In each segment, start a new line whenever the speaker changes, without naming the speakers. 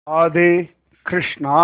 ஆதே கிருஷ்ணா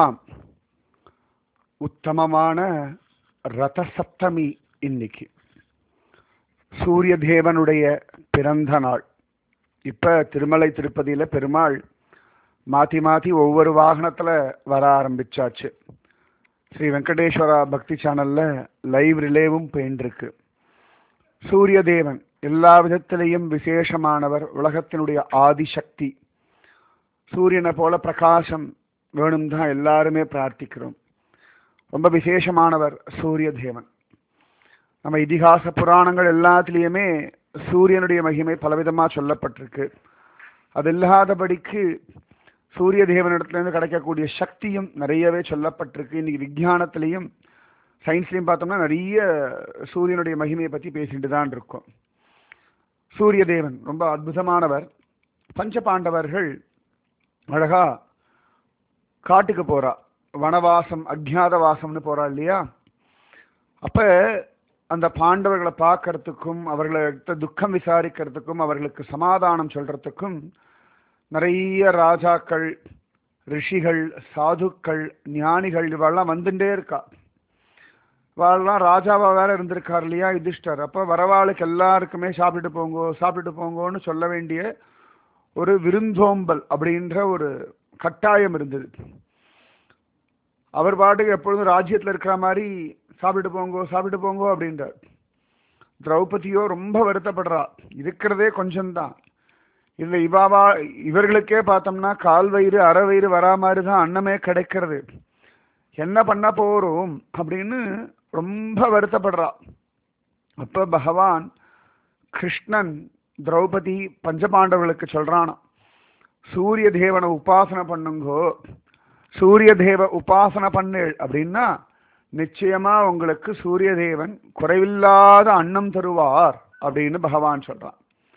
உத்தமமான ரத சப்தமி இன்னைக்கு சூரிய தேவனுடைய பிறந்த நாள் இப்ப திருமலை திருப்பதியில பெருமாள் மாத்தி மாத்தி ஒவ்வொரு வாகனத்துல வர ஆரம்பிச்சாச்சு ஸ்ரீ வெங்கடேஸ்வரா பக்தி சேனல்ல லைவ் ரிலேவும் போயின்னு சூரிய தேவன் எல்லா விதத்திலையும் விசேஷமானவர் உலகத்தினுடைய ஆதிசக்தி சூரியனை போல பிரகாசம் வேணும் தான் எல்லாருமே பிரார்த்திக்கிறோம் ரொம்ப விசேஷமானவர் சூரிய தேவன் நம்ம இதிகாச புராணங்கள் எல்லாத்துலேயுமே சூரியனுடைய மகிமை பலவிதமாக சொல்லப்பட்டிருக்கு அது இல்லாதபடிக்கு சூரிய தேவனிடத்துலேருந்து கிடைக்கக்கூடிய சக்தியும் நிறையவே சொல்லப்பட்டிருக்கு இன்னைக்கு விஞ்ஞானத்திலையும் சயின்ஸ்லையும் பார்த்தோம்னா நிறைய சூரியனுடைய மகிமையை பற்றி பேசிட்டு தான் இருக்கோம் சூரிய தேவன் ரொம்ப அற்புதமானவர் பஞ்ச பாண்டவர்கள் அழகா காட்டுக்கு போறா வனவாசம் அஜ்ஞாத வாசம்னு போறா இல்லையா அப்ப அந்த பாண்டவர்களை பார்க்கறதுக்கும் அவர்களை துக்கம் விசாரிக்கிறதுக்கும் அவர்களுக்கு சமாதானம் சொல்றதுக்கும் நிறைய ராஜாக்கள் ரிஷிகள் சாதுக்கள் ஞானிகள் இவெல்லாம் வந்துட்டே இருக்கா இவாள்லாம் ராஜாவா வேற இருந்திருக்கார் இல்லையா யுதிஷ்டர் அப்போ வரவாளுக்கு எல்லாருக்குமே சாப்பிட்டுட்டு போங்கோ சாப்பிட்டுட்டு போங்கோன்னு சொல்ல வேண்டிய ஒரு விருந்தோம்பல் அப்படின்ற ஒரு கட்டாயம் இருந்தது அவர் பாட்டுக்கு எப்பொழுதும் ராஜ்யத்தில் இருக்கிற மாதிரி சாப்பிட்டு போங்கோ சாப்பிட்டு போங்கோ அப்படின்றார் திரௌபதியோ ரொம்ப வருத்தப்படுறா இருக்கிறதே கொஞ்சம்தான் இல்லை இவாவா இவர்களுக்கே பார்த்தோம்னா கால் வயிறு அரை வயிறு வரா மாதிரி தான் அன்னமே கிடைக்கிறது என்ன பண்ண போறோம் அப்படின்னு ரொம்ப வருத்தப்படுறா அப்ப பகவான் கிருஷ்ணன் திரௌபதி பஞ்சபாண்டவர்களுக்கு சொல்றானா சூரிய தேவனை உபாசனை பண்ணுங்கோ சூரிய தேவ உபாசனை பண்ணு அப்படின்னா நிச்சயமா உங்களுக்கு சூரிய தேவன் குறைவில்லாத அன்னம் தருவார் அப்படின்னு பகவான் சொல்றான்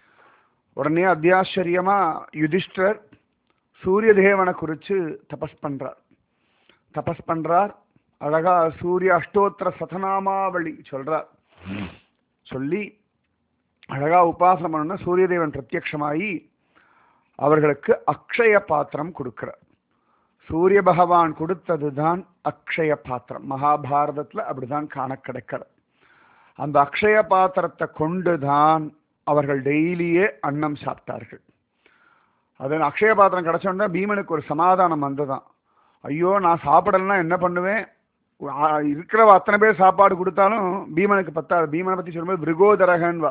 உடனே அத்தியாச்சரியமா யுதிஷ்டர் சூரிய தேவனை குறிச்சு தபஸ் பண்றார் தபஸ் பண்றார் அழகா சூரிய அஷ்டோத்திர சதநாமாவளி சொல்றார் சொல்லி அழகா உபாசனம் பண்ணணும்னா சூரிய தேவன் பிரத்யக்ஷமாயி அவர்களுக்கு அக்ஷய பாத்திரம் கொடுக்கிறார் சூரிய பகவான் கொடுத்தது தான் அக்ஷய பாத்திரம் மகாபாரதத்துல அப்படிதான் காண கிடைக்கிறது அந்த அக்ஷய பாத்திரத்தை கொண்டு தான் அவர்கள் டெய்லியே அன்னம் சாப்பிட்டார்கள் அது அக்ஷய பாத்திரம் கிடைச்சோன்னா பீமனுக்கு ஒரு சமாதானம் வந்துதான் ஐயோ நான் சாப்பிடலன்னா என்ன பண்ணுவேன் இருக்கிற அத்தனை பேர் சாப்பாடு கொடுத்தாலும் பீமனுக்கு பத்தாது பீமனை பற்றி சொல்லும்போது பிருகோதரகன்வா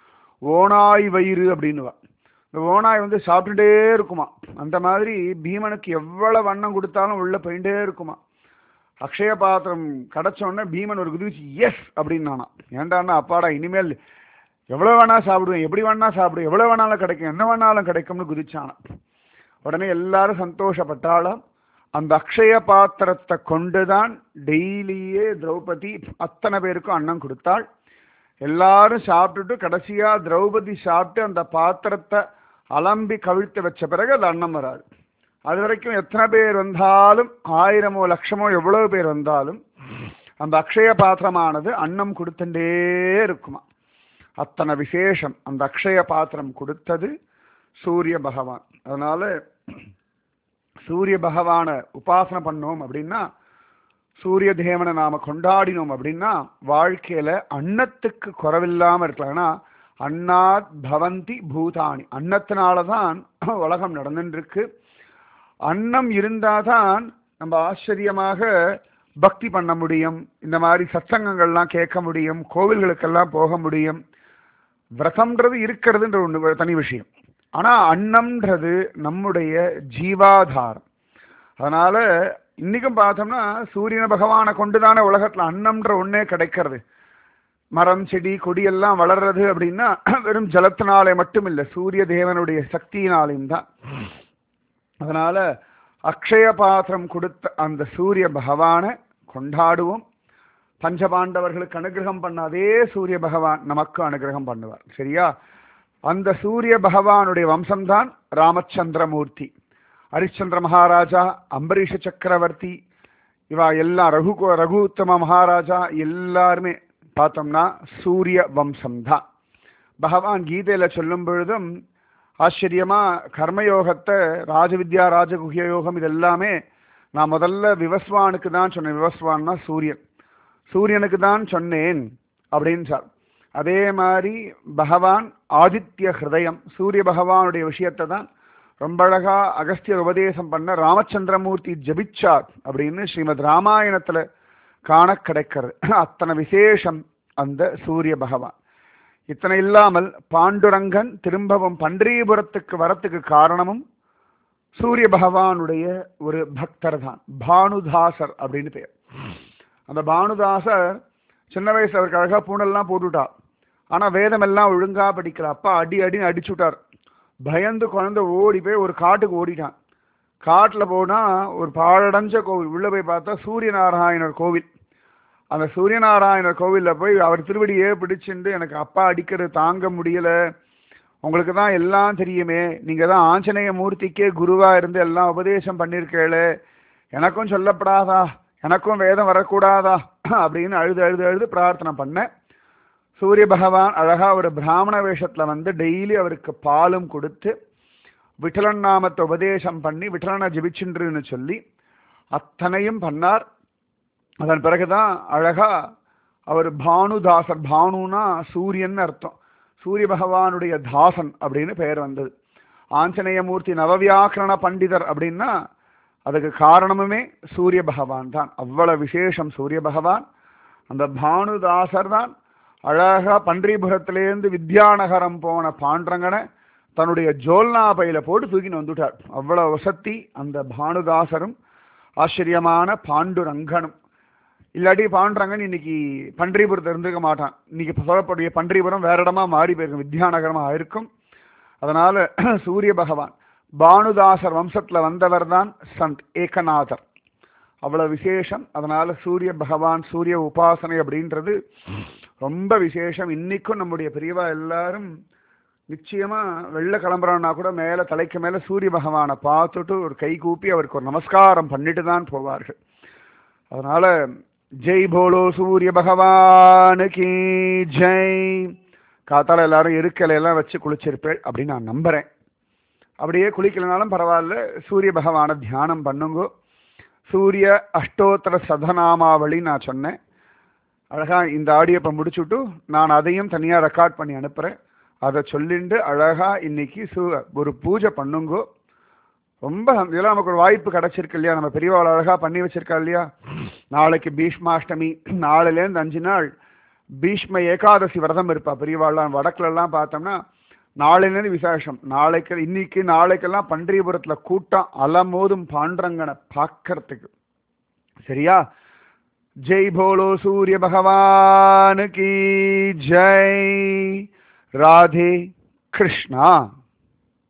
ஓனாய் வயிறு அப்படின்னுவா இந்த ஓனாய் வந்து சாப்பிட்டுட்டே இருக்குமா அந்த மாதிரி பீமனுக்கு எவ்வளவு வண்ணம் கொடுத்தாலும் உள்ள போயிட்டே இருக்குமா அக்ஷய பாத்திரம் கிடைச்சோடனே பீமன் ஒரு குதிச்சு எஸ் அப்படின்னானா ஏண்டான்னா அப்பாடா இனிமேல் எவ்வளோ வேணா சாப்பிடுவேன் எப்படி வேணா சாப்பிடுவேன் எவ்வளோ வேணாலும் கிடைக்கும் என்ன வேணாலும் கிடைக்கும்னு குதிச்சானா உடனே எல்லாரும் சந்தோஷப்பட்டாலும் அந்த அக்ஷய பாத்திரத்தை கொண்டுதான் டெய்லியே திரௌபதி அத்தனை பேருக்கும் அன்னம் கொடுத்தாள் எல்லாரும் சாப்பிட்டுட்டு கடைசியா திரௌபதி சாப்பிட்டு அந்த பாத்திரத்தை அலம்பி கவிழ்த்து வச்ச பிறகு அது அன்னம் வராது அது வரைக்கும் எத்தனை பேர் வந்தாலும் ஆயிரமோ லட்சமோ எவ்வளவு பேர் வந்தாலும் அந்த அக்ஷய பாத்திரமானது அன்னம் கொடுத்துட்டே இருக்குமா அத்தனை விசேஷம் அந்த அக்ஷய பாத்திரம் கொடுத்தது சூரிய பகவான் அதனால சூரிய பகவானை உபாசனை பண்ணோம் அப்படின்னா சூரிய தேவனை நாம கொண்டாடினோம் அப்படின்னா வாழ்க்கையில அன்னத்துக்கு குறவில்லாம இருக்கலாம்னா அன்னாத் பவந்தி பூதானி அன்னத்தினாலதான் உலகம் நடந்துருக்கு அன்னம் இருந்தாதான் நம்ம ஆச்சரியமாக பக்தி பண்ண முடியும் இந்த மாதிரி சத்சங்கங்கள்லாம் கேட்க முடியும் கோவில்களுக்கெல்லாம் போக முடியும் விரதம்ன்றது இருக்கிறதுன்ற ஒன்று தனி விஷயம் ஆனா அன்னம்ன்றது நம்முடைய ஜீவாதாரம் அதனால இன்னைக்கும் பார்த்தோம்னா சூரியன பகவானை கொண்டுதானே உலகத்துல அன்னம்ன்ற ஒன்னே கிடைக்கிறது மரம் செடி கொடி எல்லாம் வளர்றது அப்படின்னா வெறும் ஜலத்தினாலே மட்டும் இல்லை சூரிய தேவனுடைய சக்தியினாலையும் தான் அதனால அக்ஷய பாத்திரம் கொடுத்த அந்த சூரிய பகவானை கொண்டாடுவோம் பஞ்சபாண்டவர்களுக்கு அனுகிரகம் பண்ண அதே சூரிய பகவான் நமக்கு அனுகிரகம் பண்ணுவார் சரியா அந்த சூரிய பகவானுடைய வம்சம்தான் ராமச்சந்திரமூர்த்தி ஹரிச்சந்திர மகாராஜா அம்பரீஷ சக்கரவர்த்தி இவா எல்லாம் ரகு ரகு உத்தம மகாராஜா எல்லாருமே பார்த்தோம்னா சூரிய வம்சம் தான் பகவான் கீதையில சொல்லும் பொழுதும் ஆச்சரியமா கர்மயோகத்தை ராஜவித்யா ராஜகுஹ்ய யோகம் இது எல்லாமே நான் முதல்ல விவஸ்வானுக்கு தான் சொன்னேன் விவஸ்வான்னா சூரியன் சூரியனுக்கு தான் சொன்னேன் அப்படின்னு சார் அதே மாதிரி பகவான் ஆதித்ய ஹிருதயம் சூரிய பகவானுடைய விஷயத்தை தான் ரொம்ப அழகா அகஸ்தியர் உபதேசம் பண்ண ராமச்சந்திரமூர்த்தி ஜபிச்சார் அப்படின்னு ஸ்ரீமத் ராமாயணத்துல காண கிடைக்கிறது அத்தனை விசேஷம் அந்த சூரிய பகவான் இத்தனை இல்லாமல் பாண்டுரங்கன் திரும்பவும் பண்டீபுரத்துக்கு வரத்துக்கு காரணமும் சூரிய பகவானுடைய ஒரு பக்தர் தான் பானுதாசர் அப்படின்னு பேர் அந்த பானுதாசர் சின்ன வயசு அவருக்கு அழகா பூணெல்லாம் போட்டுவிட்டா ஆனா வேதம் எல்லாம் ஒழுங்கா படிக்கல அப்பா அடி அடின்னு அடிச்சுட்டார் பயந்து குழந்தை ஓடி போய் ஒரு காட்டுக்கு ஓடிட்டான் காட்டுல போனா ஒரு பாழடைஞ்ச கோவில் உள்ள போய் பார்த்தா சூரிய நாராயணர் கோவில் அந்த சூரியநாராயணர் கோவில்ல போய் அவர் திருவடியே பிடிச்சிண்டு எனக்கு அப்பா அடிக்கிறது தாங்க முடியல உங்களுக்கு தான் எல்லாம் தெரியுமே நீங்க தான் ஆஞ்சநேய மூர்த்திக்கே குருவா இருந்து எல்லாம் உபதேசம் பண்ணிருக்கேளே எனக்கும் சொல்லப்படாதா எனக்கும் வேதம் வரக்கூடாதா அப்படின்னு அழுது அழுது அழுது பிரார்த்தனை பண்ணேன் சூரிய பகவான் அழகா ஒரு பிராமண வேஷத்துல வந்து டெய்லி அவருக்கு பாலும் கொடுத்து விட்டலன் நாமத்தை உபதேசம் பண்ணி விட்டலனை ஜெபிச்சுன்றுன்னு சொல்லி அத்தனையும் பண்ணார் அதன் பிறகுதான் அழகா அவர் பானுதாசர் பானுனா சூரியன் அர்த்தம் சூரிய பகவானுடைய தாசன் அப்படின்னு பெயர் வந்தது ஆஞ்சநேயமூர்த்தி நவவியாக்கரண பண்டிதர் அப்படின்னா அதுக்கு காரணமுமே சூரிய பகவான் தான் அவ்வளவு விசேஷம் சூரிய பகவான் அந்த பானுதாசர் தான் அழகா பன்றிபுரத்திலேருந்து வித்யாநகரம் போன பாண்டரங்கனை தன்னுடைய ஜோல்னா பையில போட்டு தூக்கின்னு வந்துட்டார் அவ்வளவு வசத்தி அந்த பானுதாசரும் ஆச்சரியமான பாண்டுரங்கனும் இல்லாட்டி பாண்டுரங்கன் இன்னைக்கு பன்றிபுரத்தை இருந்திருக்க மாட்டான் இன்னைக்கு சொல்லக்கூடிய பன்றிபுரம் வேற இடமா மாறி போயிருக்கும் வித்யாநகரமா இருக்கும் அதனால சூரிய பகவான் பானுதாசர் வம்சத்துல வந்தவர் தான் சந்த் ஏகநாதர் அவ்வளவு விசேஷம் அதனால சூரிய பகவான் சூரிய உபாசனை அப்படின்றது ரொம்ப விசேஷம் இன்னைக்கும் நம்முடைய பெரியவா எல்லாரும் நிச்சயமா வெள்ள கிளம்புறான்னா கூட மேல தலைக்கு மேல சூரிய பகவானை பார்த்துட்டு ஒரு கை கூப்பி அவருக்கு ஒரு நமஸ்காரம் பண்ணிட்டு தான் போவார்கள் அதனால ஜெய் போலோ சூரிய பகவானுக்கு ஜெய் காத்தால எல்லாரும் இருக்கலை எல்லாம் வச்சு குளிச்சிருப்பேன் அப்படின்னு நான் நம்புறேன் அப்படியே குளிக்கலனாலும் பரவாயில்ல சூரிய பகவானை தியானம் பண்ணுங்க சூரிய அஷ்டோத்தர சதநாமாவளி நான் சொன்னேன் அழகா இந்த ஆடியோ இப்போ முடிச்சுட்டு நான் அதையும் தனியாக ரெக்கார்ட் பண்ணி அனுப்புகிறேன் அதை சொல்லிண்டு அழகா இன்னைக்கு சு ஒரு பூஜை பண்ணுங்கோ ரொம்ப இதெல்லாம் நமக்கு ஒரு வாய்ப்பு கிடைச்சிருக்கு இல்லையா நம்ம பெரியவாள் அழகா பண்ணி வச்சிருக்கா இல்லையா நாளைக்கு பீஷ்மாஷ்டமி நாலுலேருந்து அஞ்சு நாள் பீஷ்ம ஏகாதசி விரதம் இருப்பா பெரியவாள்லாம் வடக்குல எல்லாம் பார்த்தோம்னா நாளையிலேருந்து விசேஷம் நாளைக்கு இன்னைக்கு நாளைக்கெல்லாம் பன்றியபுரத்துல கூட்டம் அலமோதும் பாண்டரங்கனை பார்க்கறதுக்கு சரியா ஜெய் போலோ சூரிய பகவான் கி ஜெய் ராதே கிருஷ்ணா